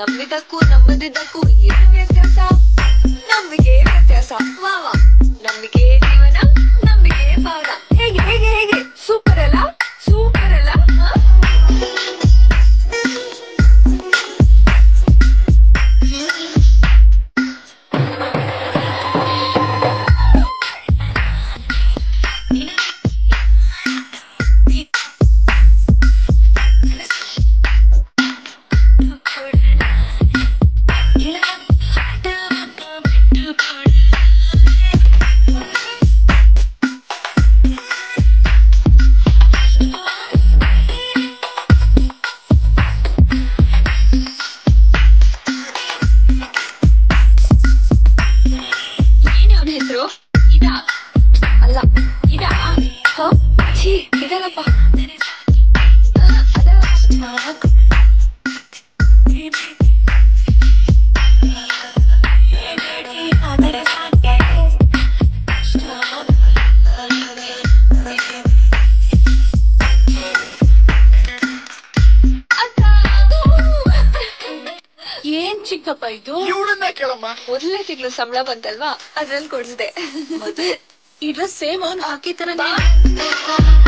ನಂಬಿದಕ್ಕೂ ನಂಬದಿದ್ದಕ್ಕೂ ಏನು ವ್ಯತ್ಯಾಸ ನಂಬಿಕೆ ವ್ಯತ್ಯಾಸ ವಾವ ನಂಬಿಕೆ ಜೀವನ ನಂಬಿಕೆ ಭಾಗ ಹೇಗೆ ಹೇಗೆ ಹೇಗೆ ಸೂಪರ್ ಅಲ್ಲ ಸೂಪರ್ ಅಲ್ಲ ಹ? ಏನ್ ಅವನ ಹೆಸರು ಇದ ಅಲ್ಲ ಇದ ಹ? ಛೀ ಇದಲ್ಲಪ್ಪ ಆ, ಅದಲ್ಲ. ಅಕ್ಕ. ಏನ್ ಚಿಕ್ಕಪ್ಪ ಇದು ಇವಳನ್ನ ಕೇಳಮ್ಮ ಮೊದಲನೇ ತಿಂಗಳು ಸಂಬಳ ಬಂತಲ್ವಾ ಅದ್ರಲ್ಲಿ ಕೊಡ್ಸ್ದೆ ಈ ಡ್ರೆಸ್ ಸೇಮ್ ಅವ್ನು ಹಾಕಿತರ